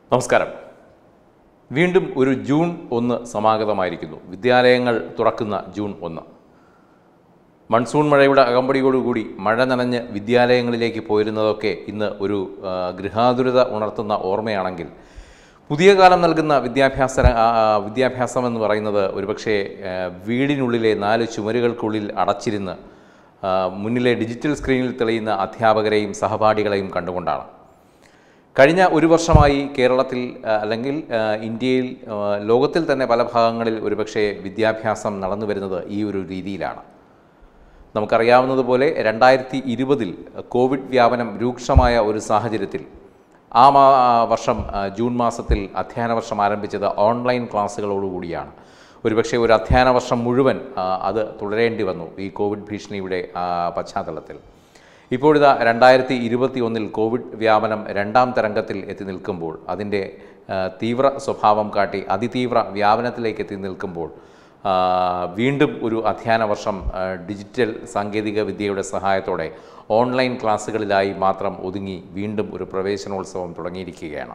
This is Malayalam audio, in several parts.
നമസ്കാരം വീണ്ടും ഒരു ജൂൺ ഒന്ന് സമാഗതമായിരിക്കുന്നു വിദ്യാലയങ്ങൾ തുറക്കുന്ന ജൂൺ ഒന്ന് മൺസൂൺ മഴയുടെ അകമ്പടിയോടുകൂടി മഴ നനഞ്ഞ് വിദ്യാലയങ്ങളിലേക്ക് പോയിരുന്നതൊക്കെ ഇന്ന് ഒരു ആ, ഗൃഹാതുരത ഉണർത്തുന്ന ഓർമ്മയാണെങ്കിൽ പുതിയ കാലം നൽകുന്ന വിദ്യാഭ്യാസ ര- ആ, ആ, വിദ്യാഭ്യാസം എന്ന് പറയുന്നത് ഒരുപക്ഷെ ആ, വീടിനുള്ളിലെ നാല് ചുമരുകൾക്കുള്ളിൽ അടച്ചിരുന്ന് ആ, മുന്നിലെ ഡിജിറ്റൽ സ്ക്രീനിൽ തെളിയുന്ന അധ്യാപകരെയും സഹപാഠികളെയും കണ്ടുകൊണ്ടാണ് കഴിഞ്ഞ ഒരു വർഷമായി കേരളത്തിൽ ആ, അല്ലെങ്കിൽ ആ, ഇന്ത്യയിൽ ആ, ലോകത്തിൽ തന്നെ പല ഭാഗങ്ങളിൽ ഒരുപക്ഷെ വിദ്യാഭ്യാസം നടന്നു വരുന്നത് ഈ ഒരു രീതിയിലാണ് നമുക്കറിയാവുന്നതുപോലെ രണ്ടായിരത്തി ഇരുപതിൽ കോവിഡ് വ്യാപനം രൂക്ഷമായ ഒരു സാഹചര്യത്തിൽ ആ മാ ആ വർഷം ആ, ജൂൺ മാസത്തിൽ അധ്യയന വർഷം ആരംഭിച്ചത് ഓൺലൈൻ ക്ലാസ്സുകളോടുകൂടിയാണ് ഒരുപക്ഷെ ഒരു അധ്യയന വർഷം മുഴുവൻ ആ, അത് തുടരേണ്ടി വന്നു ഈ കോവിഡ് ഭീഷണിയുടെ ആ, പശ്ചാത്തലത്തിൽ ഇപ്പോഴിതാ രണ്ടായിരത്തി ഇരുപത്തി ഒന്നിൽ കോവിഡ് വ്യാപനം രണ്ടാം തരംഗത്തിൽ എത്തി നിൽക്കുമ്പോൾ അതിൻ്റെ ആ, തീവ്ര സ്വഭാവം കാട്ടി അതിതീവ്ര വ്യാപനത്തിലേക്ക് എത്തി നിൽക്കുമ്പോൾ ആ, വീണ്ടും ഒരു അധ്യയന വർഷം ആ, ഡിജിറ്റൽ സാങ്കേതിക വിദ്യയുടെ സഹായത്തോടെ ഓൺലൈൻ ക്ലാസ്സുകളിലായി മാത്രം ഒതുങ്ങി വീണ്ടും ഒരു പ്രവേശനോത്സവം തുടങ്ങിയിരിക്കുകയാണ്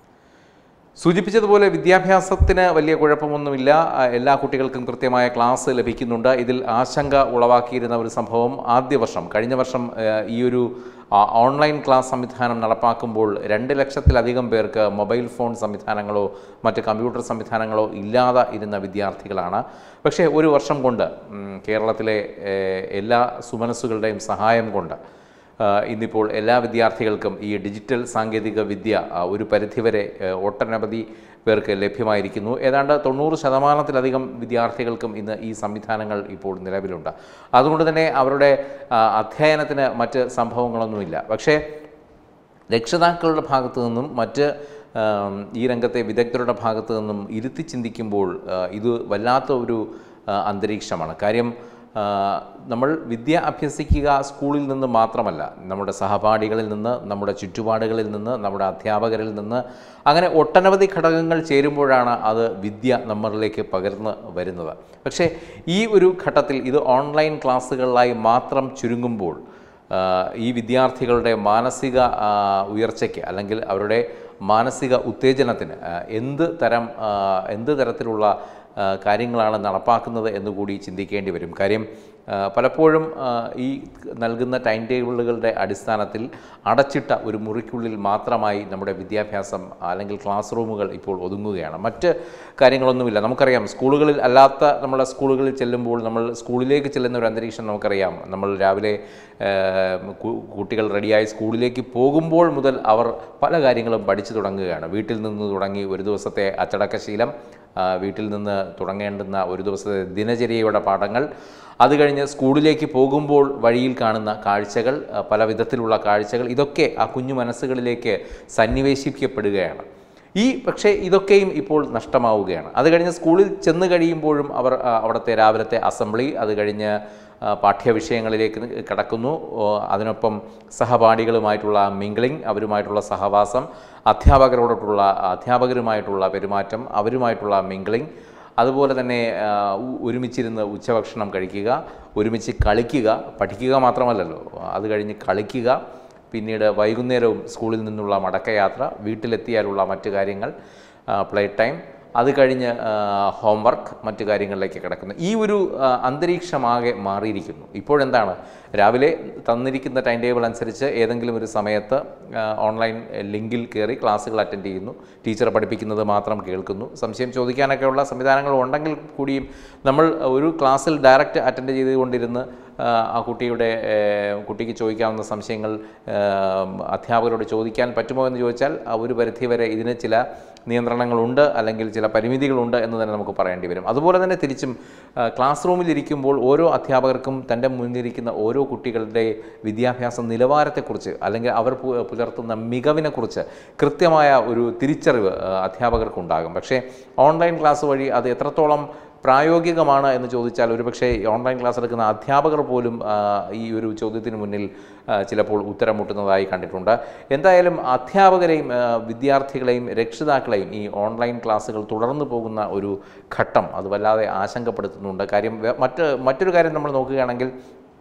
സൂചിപ്പിച്ചതുപോലെ വിദ്യാഭ്യാസത്തിന് വലിയ കുഴപ്പമൊന്നുമില്ല ആ, എല്ലാ കുട്ടികൾക്കും കൃത്യമായ ക്ലാസ് ലഭിക്കുന്നുണ്ട് ഇതിൽ ആശങ്ക ഉളവാക്കിയിരുന്ന ഒരു സംഭവം ആദ്യ വർഷം കഴിഞ്ഞ വർഷം ആ, ഈ ഒരു ആ, ഓൺലൈൻ ക്ലാസ് സംവിധാനം നടപ്പാക്കുമ്പോൾ രണ്ട് ലക്ഷത്തിലധികം പേർക്ക് മൊബൈൽ ഫോൺ സംവിധാനങ്ങളോ മറ്റ് കമ്പ്യൂട്ടർ സംവിധാനങ്ങളോ ഇല്ലാതെ ഇരുന്ന വിദ്യാർത്ഥികളാണ് പക്ഷേ ഒരു വർഷം കൊണ്ട് ഉം, കേരളത്തിലെ ഏഹ്, എല്ലാ സുമനസ്സുകളുടെയും സഹായം കൊണ്ട് ആ, ഇന്നിപ്പോൾ എല്ലാ വിദ്യാർത്ഥികൾക്കും ഈ ഡിജിറ്റൽ സാങ്കേതിക വിദ്യ ആ, ഒരു പരിധിവരെ ഏ, ഒട്ടനവധി പേർക്ക് ലഭ്യമായിരിക്കുന്നു ഏതാണ്ട് തൊണ്ണൂറ് ശതമാനത്തിലധികം വിദ്യാർത്ഥികൾക്കും ഇന്ന് ഈ സംവിധാനങ്ങൾ ഇപ്പോൾ നിലവിലുണ്ട് അതുകൊണ്ട് തന്നെ അവരുടെ ആ, അധ്യയനത്തിന് മറ്റ് സംഭവങ്ങളൊന്നുമില്ല പക്ഷേ രക്ഷിതാക്കളുടെ ഭാഗത്തു നിന്നും മറ്റ് ആം, ഈ രംഗത്തെ വിദഗ്ധരുടെ ഭാഗത്തു നിന്നും ഇരുത്തി ചിന്തിക്കുമ്പോൾ ആ, ഇത് വല്ലാത്ത ഒരു ആ, അന്തരീക്ഷമാണ് കാര്യം ആ, നമ്മൾ വിദ്യ അഭ്യസിക്കുക സ്കൂളിൽ നിന്ന് മാത്രമല്ല നമ്മുടെ സഹപാഠികളിൽ നിന്ന് നമ്മുടെ ചുറ്റുപാടുകളിൽ നിന്ന് നമ്മുടെ അധ്യാപകരിൽ നിന്ന് അങ്ങനെ ഒട്ടനവധി ഘടകങ്ങൾ ചേരുമ്പോഴാണ് അത് വിദ്യ നമ്മളിലേക്ക് പകർന്ന് വരുന്നത് പക്ഷേ ഈ ഒരു ഘട്ടത്തിൽ ഇത് ഓൺലൈൻ ക്ലാസ്സുകളിലായി മാത്രം ചുരുങ്ങുമ്പോൾ ആ, ഈ വിദ്യാർത്ഥികളുടെ മാനസിക ആ, ഉയർച്ചയ്ക്ക് അല്ലെങ്കിൽ അവരുടെ മാനസിക ഉത്തേജനത്തിന് ആ, എന്ത് തരം ആ, എന്ത് തരത്തിലുള്ള ആ, കാര്യങ്ങളാണ് നടപ്പാക്കുന്നത് എന്നുകൂടി ചിന്തിക്കേണ്ടി വരും കാര്യം ആ, പലപ്പോഴും ആ, ഈ നൽകുന്ന ടൈം ടേബിളുകളുടെ അടിസ്ഥാനത്തിൽ അടച്ചിട്ട ഒരു മുറിക്കുള്ളിൽ മാത്രമായി നമ്മുടെ വിദ്യാഭ്യാസം അല്ലെങ്കിൽ ക്ലാസ് റൂമുകൾ ഇപ്പോൾ ഒതുങ്ങുകയാണ് മറ്റ് കാര്യങ്ങളൊന്നുമില്ല നമുക്കറിയാം സ്കൂളുകളിൽ അല്ലാത്ത നമ്മുടെ സ്കൂളുകളിൽ ചെല്ലുമ്പോൾ നമ്മൾ സ്കൂളിലേക്ക് ചെല്ലുന്ന ഒരു അന്തരീക്ഷം നമുക്കറിയാം നമ്മൾ രാവിലെ ആ, കു- കുട്ടികൾ റെഡിയായി സ്കൂളിലേക്ക് പോകുമ്പോൾ മുതൽ അവർ പല കാര്യങ്ങളും പഠിച്ചു തുടങ്ങുകയാണ് വീട്ടിൽ നിന്ന് തുടങ്ങി ഒരു ദിവസത്തെ അച്ചടക്കശീലം ആ, വീട്ടിൽ നിന്ന് തുടങ്ങേണ്ടുന്ന ഒരു ദിവസത്തെ ദിനചര്യയുടെ പാഠങ്ങൾ അത് കഴിഞ്ഞ് സ്കൂളിലേക്ക് പോകുമ്പോൾ വഴിയിൽ കാണുന്ന കാഴ്ചകൾ ആ, പല വിധത്തിലുള്ള കാഴ്ചകൾ ഇതൊക്കെ ആ കുഞ്ഞു മനസ്സുകളിലേക്ക് സന്നിവേശിക്കപ്പെടുകയാണ് ഈ പക്ഷേ ഇതൊക്കെയും ഇപ്പോൾ നഷ്ടമാവുകയാണ് അത് കഴിഞ്ഞ് സ്കൂളിൽ ചെന്ന് കഴിയുമ്പോഴും അവർ ആ, അവിടുത്തെ രാവിലത്തെ അസംബ്ലി അത് കഴിഞ്ഞ് ആ, പാഠ്യവിഷയങ്ങളിലേക്ക് കടക്കുന്നു ഓ, അതിനൊപ്പം സഹപാഠികളുമായിട്ടുള്ള മിംഗ്ലിംഗ് അവരുമായിട്ടുള്ള സഹവാസം അധ്യാപകരോടൊട്ടുള്ള അധ്യാപകരുമായിട്ടുള്ള പെരുമാറ്റം അവരുമായിട്ടുള്ള മിംഗ്ലിംഗ് അതുപോലെ തന്നെ ആ, ഉ- ഒരുമിച്ചിരുന്ന് ഉച്ചഭക്ഷണം കഴിക്കുക ഒരുമിച്ച് കളിക്കുക പഠിക്കുക മാത്രമല്ലല്ലോ അത് കഴിഞ്ഞ് കളിക്കുക പിന്നീട് വൈകുന്നേരവും സ്കൂളിൽ നിന്നുള്ള മടക്കയാത്ര വീട്ടിലെത്തിയാലുള്ള മറ്റു കാര്യങ്ങൾ പ്ലേ ടൈം അത് കഴിഞ്ഞ് ഹോംവർക്ക് മറ്റു കാര്യങ്ങളിലേക്ക് കിടക്കുന്നു ഈ ഒരു ആ, അന്തരീക്ഷമാകെ മാറിയിരിക്കുന്നു ഇപ്പോഴെന്താണ് രാവിലെ തന്നിരിക്കുന്ന ടൈം ടേബിൾ അനുസരിച്ച് ഏതെങ്കിലും ഒരു സമയത്ത് ആ, ഓൺലൈൻ ലിങ്കിൽ കയറി ക്ലാസ്സുകൾ അറ്റൻഡ് ചെയ്യുന്നു ടീച്ചർ പഠിപ്പിക്കുന്നത് മാത്രം കേൾക്കുന്നു സംശയം ചോദിക്കാനൊക്കെയുള്ള സംവിധാനങ്ങൾ ഉണ്ടെങ്കിൽ കൂടിയും നമ്മൾ ഒരു ക്ലാസ്സിൽ ഡയറക്റ്റ് അറ്റൻഡ് ചെയ്തുകൊണ്ടിരുന്ന് ആ, ആ കുട്ടിയുടെ ഏ, കുട്ടിക്ക് ചോദിക്കാവുന്ന സംശയങ്ങൾ ആ, അധ്യാപകരോട് ചോദിക്കാൻ പറ്റുമോ എന്ന് ചോദിച്ചാൽ ആ ഒരു പരിധിവരെ ഇതിന് ചില നിയന്ത്രണങ്ങളുണ്ട് അല്ലെങ്കിൽ ചില പരിമിതികളുണ്ട് എന്ന് തന്നെ നമുക്ക് പറയേണ്ടി വരും അതുപോലെ തന്നെ തിരിച്ചും ആ, ക്ലാസ് റൂമിൽ ഇരിക്കുമ്പോൾ ഓരോ അധ്യാപകർക്കും തൻ്റെ മുന്നിലിരിക്കുന്ന ഓരോ കുട്ടികളുടെ വിദ്യാഭ്യാസ നിലവാരത്തെക്കുറിച്ച് അല്ലെങ്കിൽ അവർ പു- പുലർത്തുന്ന മികവിനെക്കുറിച്ച് കൃത്യമായ ഒരു തിരിച്ചറിവ് ആ, അധ്യാപകർക്കുണ്ടാകും പക്ഷേ ഓൺലൈൻ ക്ലാസ് വഴി അത് എത്രത്തോളം പ്രായോഗികമാണ് എന്ന് ചോദിച്ചാൽ ഒരുപക്ഷേ ഈ ഓൺലൈൻ ക്ലാസ് എടുക്കുന്ന അധ്യാപകർ പോലും ആ, ഈ ഒരു ചോദ്യത്തിന് മുന്നിൽ ആ, ചിലപ്പോൾ ഉത്തരം മുട്ടുന്നതായി കണ്ടിട്ടുണ്ട് എന്തായാലും അധ്യാപകരെയും ആ, വിദ്യാർത്ഥികളെയും രക്ഷിതാക്കളെയും ഈ ഓൺലൈൻ ക്ലാസ്സുകൾ തുടർന്നു പോകുന്ന ഒരു ഘട്ടം അത് വല്ലാതെ ആശങ്കപ്പെടുത്തുന്നുണ്ട് കാര്യം വേ- മറ്റ് മറ്റൊരു കാര്യം നമ്മൾ നോക്കുകയാണെങ്കിൽ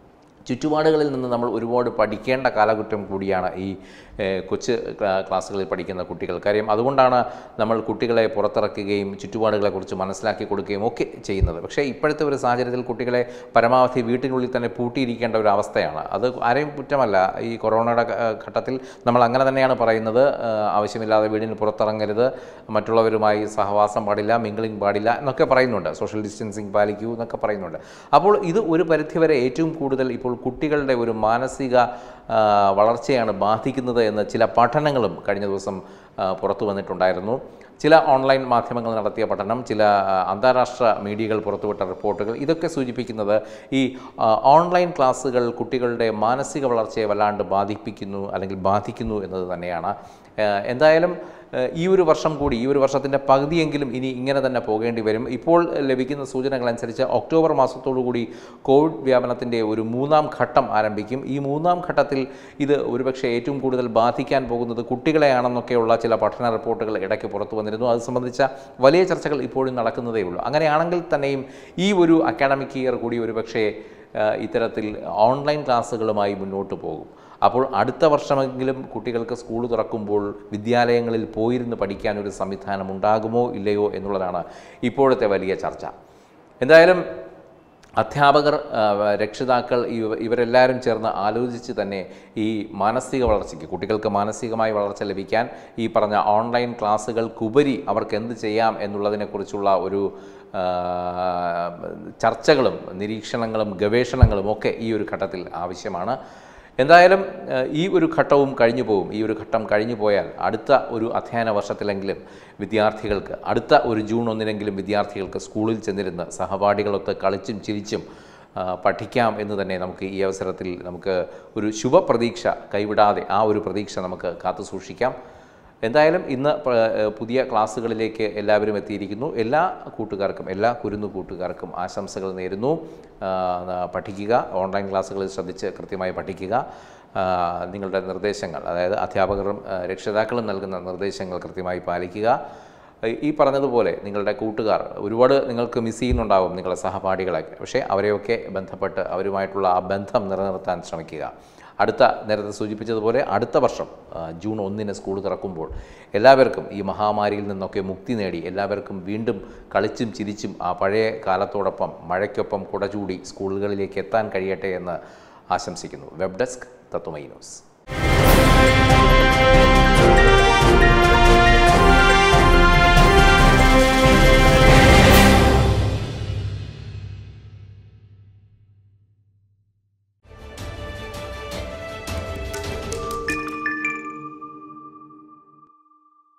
ചുറ്റുപാടുകളിൽ നിന്ന് നമ്മൾ ഒരുപാട് പഠിക്കേണ്ട കാലഘട്ടം കൂടിയാണ് ഈ ഏഹ്, കൊച്ചു ക്ലാ- ക്ലാസ്സുകളിൽ പഠിക്കുന്ന കുട്ടികൾ കാര്യം അതുകൊണ്ടാണ് നമ്മൾ കുട്ടികളെ പുറത്തിറക്കുകയും ചുറ്റുപാടുകളെക്കുറിച്ച് മനസ്സിലാക്കി കൊടുക്കുകയും ഒക്കെ ചെയ്യുന്നത് പക്ഷേ ഇപ്പോഴത്തെ ഒരു സാഹചര്യത്തിൽ കുട്ടികളെ പരമാവധി വീട്ടിനുള്ളിൽ തന്നെ പൂട്ടിയിരിക്കേണ്ട ഒരു അവസ്ഥയാണ് അത് ആരെയും കുറ്റമല്ല ഈ കൊറോണയുടെ ഘ- ഘട്ടത്തിൽ നമ്മൾ അങ്ങനെ തന്നെയാണ് പറയുന്നത് ഏഹ്, ആവശ്യമില്ലാതെ വീടിന് പുറത്തിറങ്ങരുത് മറ്റുള്ളവരുമായി സഹവാസം പാടില്ല മിങ്കിളിംഗ് പാടില്ല എന്നൊക്കെ പറയുന്നുണ്ട് സോഷ്യൽ ഡിസ്റ്റൻസിങ് പാലിക്കൂ എന്നൊക്കെ പറയുന്നുണ്ട് അപ്പോൾ ഇത് ഒരു പരിധിവരെ ഏറ്റവും കൂടുതൽ ഇപ്പോൾ കുട്ടികളുടെ ഒരു മാനസിക ആ, വളർച്ചയാണ് ബാധിക്കുന്നത് എന്ന് ചില പഠനങ്ങളും കഴിഞ്ഞ ദിവസം ആ, പുറത്തു വന്നിട്ടുണ്ടായിരുന്നു ചില ഓൺലൈൻ മാധ്യമങ്ങൾ നടത്തിയ പഠനം ചില ആ, അന്താരാഷ്ട്ര മീഡിയകൾ പുറത്തുവിട്ട റിപ്പോർട്ടുകൾ ഇതൊക്കെ സൂചിപ്പിക്കുന്നത് ഈ ആ, ഓൺലൈൻ ക്ലാസ്സുകൾ കുട്ടികളുടെ മാനസിക വളർച്ചയെ വല്ലാണ്ട് ബാധിപ്പിക്കുന്നു അല്ലെങ്കിൽ ബാധിക്കുന്നു എന്നത് തന്നെയാണ് ആ, എന്തായാലും ആ, ഈ ഒരു വർഷം കൂടി ഈ ഒരു വർഷത്തിൻ്റെ പകുതിയെങ്കിലും ഇനി ഇങ്ങനെ തന്നെ പോകേണ്ടി വരും ഇപ്പോൾ ലഭിക്കുന്ന സൂചനകളനുസരിച്ച് ഒക്ടോബർ മാസത്തോടു കൂടി കോവിഡ് വ്യാപനത്തിൻ്റെ ഒരു മൂന്നാം ഘട്ടം ആരംഭിക്കും ഈ മൂന്നാം ഘട്ടത്തിൽ ഇത് ഒരുപക്ഷെ ഏറ്റവും കൂടുതൽ ബാധിക്കാൻ പോകുന്നത് കുട്ടികളെയാണെന്നൊക്കെയുള്ള ചില പഠന റിപ്പോർട്ടുകൾ ഇടയ്ക്ക് പുറത്തു വന്നിരുന്നു അത് സംബന്ധിച്ച വലിയ ചർച്ചകൾ ഇപ്പോഴും നടക്കുന്നതേ ഉള്ളൂ അങ്ങനെയാണെങ്കിൽ തന്നെയും ഈ ഒരു അക്കാഡമിക് ഇയർ കൂടി ഒരുപക്ഷെ ആ, ഇത്തരത്തിൽ ഓൺലൈൻ ക്ലാസ്സുകളുമായി മുന്നോട്ട് പോകും അപ്പോൾ അടുത്ത വർഷമെങ്കിലും കുട്ടികൾക്ക് സ്കൂൾ തുറക്കുമ്പോൾ വിദ്യാലയങ്ങളിൽ പോയിരുന്ന് പഠിക്കാൻ ഒരു സംവിധാനം ഉണ്ടാകുമോ ഇല്ലയോ എന്നുള്ളതാണ് ഇപ്പോഴത്തെ വലിയ ചർച്ച എന്തായാലും അധ്യാപകർ ആ, രക്ഷിതാക്കൾ ഇവ ഇവരെല്ലാവരും ചേർന്ന് ആലോചിച്ച് തന്നെ ഈ മാനസിക വളർച്ചയ്ക്ക് കുട്ടികൾക്ക് മാനസികമായി വളർച്ച ലഭിക്കാൻ ഈ പറഞ്ഞ ഓൺലൈൻ ക്ലാസ്സുകൾക്കുപരി അവർക്ക് എന്ത് ചെയ്യാം എന്നുള്ളതിനെക്കുറിച്ചുള്ള ഒരു ആ, ചർച്ചകളും നിരീക്ഷണങ്ങളും ഗവേഷണങ്ങളും ഒക്കെ ഈ ഒരു ഘട്ടത്തിൽ ആവശ്യമാണ് എന്തായാലും ഏഹ്, ഈ ഒരു ഘട്ടവും കഴിഞ്ഞു പോകും ഈ ഒരു ഘട്ടം കഴിഞ്ഞു പോയാൽ അടുത്ത ഒരു അധ്യയന വർഷത്തിലെങ്കിലും വിദ്യാർത്ഥികൾക്ക് അടുത്ത ഒരു ജൂൺ ഒന്നിനെങ്കിലും വിദ്യാർത്ഥികൾക്ക് സ്കൂളിൽ ചെന്നിരുന്ന് സഹപാഠികളൊത്ത് കളിച്ചും ചിരിച്ചും ആ, പഠിക്കാം എന്ന് തന്നെ നമുക്ക് ഈ അവസരത്തിൽ നമുക്ക് ഒരു ശുഭപ്രതീക്ഷ കൈവിടാതെ ആ ഒരു പ്രതീക്ഷ നമുക്ക് കാത്തു സൂക്ഷിക്കാം എന്തായാലും ഇന്ന് പ- ഏഹ് പുതിയ ക്ലാസ്സുകളിലേക്ക് എല്ലാവരും എത്തിയിരിക്കുന്നു എല്ലാ കൂട്ടുകാർക്കും എല്ലാ കുരുന്നു കൂട്ടുകാർക്കും ആശംസകൾ നേരുന്നു ആ, ന- പഠിക്കുക ഓൺലൈൻ ക്ലാസ്സുകളിൽ ശ്രദ്ധിച്ച് കൃത്യമായി പഠിക്കുക ആ, നിങ്ങളുടെ നിർദ്ദേശങ്ങൾ അതായത് അധ്യാപകരും ആ, രക്ഷിതാക്കളും നൽകുന്ന നിർദ്ദേശങ്ങൾ കൃത്യമായി പാലിക്കുക ഈ- ഈ പറഞ്ഞതുപോലെ നിങ്ങളുടെ കൂട്ടുകാർ ഒരുപാട് നിങ്ങൾക്ക് മിസ് ചെയ്യുന്നുണ്ടാവും നിങ്ങളുടെ സഹപാഠികളൊക്കെ പക്ഷേ അവരെയൊക്കെ ബന്ധപ്പെട്ട് അവരുമായിട്ടുള്ള ആ ബന്ധം നിലനിർത്താൻ ശ്രമിക്കുക അടുത്ത നേരത്തെ സൂചിപ്പിച്ചതുപോലെ അടുത്ത വർഷം ആ, ജൂൺ ഒന്നിന് സ്കൂൾ തുറക്കുമ്പോൾ എല്ലാവർക്കും ഈ മഹാമാരിയിൽ നിന്നൊക്കെ മുക്തി നേടി എല്ലാവർക്കും വീണ്ടും കളിച്ചും ചിരിച്ചും ആ പഴയ കാലത്തോടൊപ്പം മഴയ്ക്കൊപ്പം കുടചൂടി സ്കൂളുകളിലേക്ക് എത്താൻ കഴിയട്ടെ എന്ന് ആശംസിക്കുന്നു വെബ് ഡെസ്ക് തത്വമൈ ന്യൂസ്